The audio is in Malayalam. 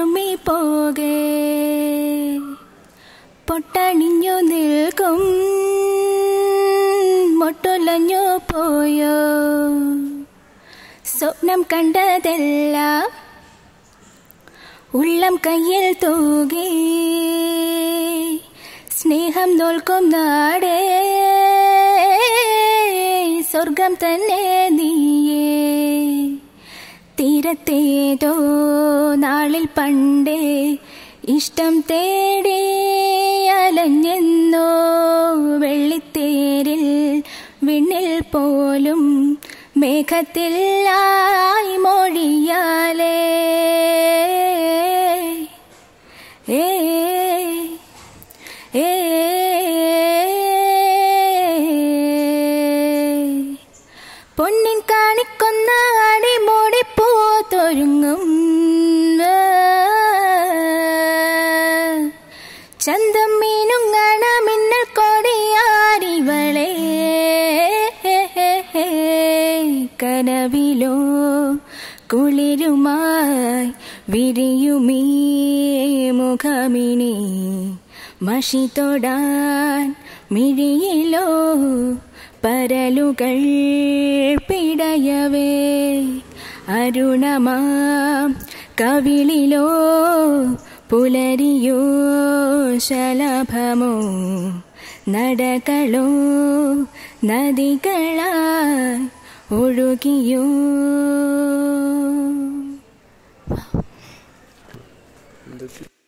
ഒരുമി പോകെ പൊട്ടണിഞ്ഞു നിൽക്കും മൊട്ടുലഞ്ഞു പോയോ സ്വപ്നം കണ്ടതെല്ലാം ഉള്ളം കയ്യിൽ തൂകി സ്നേഹം നോൽക്കും നാടേ സ്വർഗം തന്നെ നീയേ തീരത്തേതോ നാളിൽ പണ്ടേ ഇഷ്ടം തേടി അലഞ്ഞെന്നോ വെള്ളിത്തേരിൽ വിണ്ണിൽ പോലും മേഘത്തിൽ ആയി മൊഴിയാലേ ഏ ഏ പൊന്നിൻ കാണിക്കൊന്ന അടിമൂടി പോത്തൊരുങ്ങും ചന്തം മീനും കാണ മിന്നൽ കൊടിയാരിവളെ കനവിലോ കുളിരുമായി വിരിയുമീ മുഖമിനി മഷി തൊടാൻ മിഴിയിലോ പരലുകൾ പിടയവേ അരുണമാം കവിളിലോ പുലരിയോ ശലഭമോ നടകളോ നദികളായി ഒഴുകിയോ എന്തൊക്കെ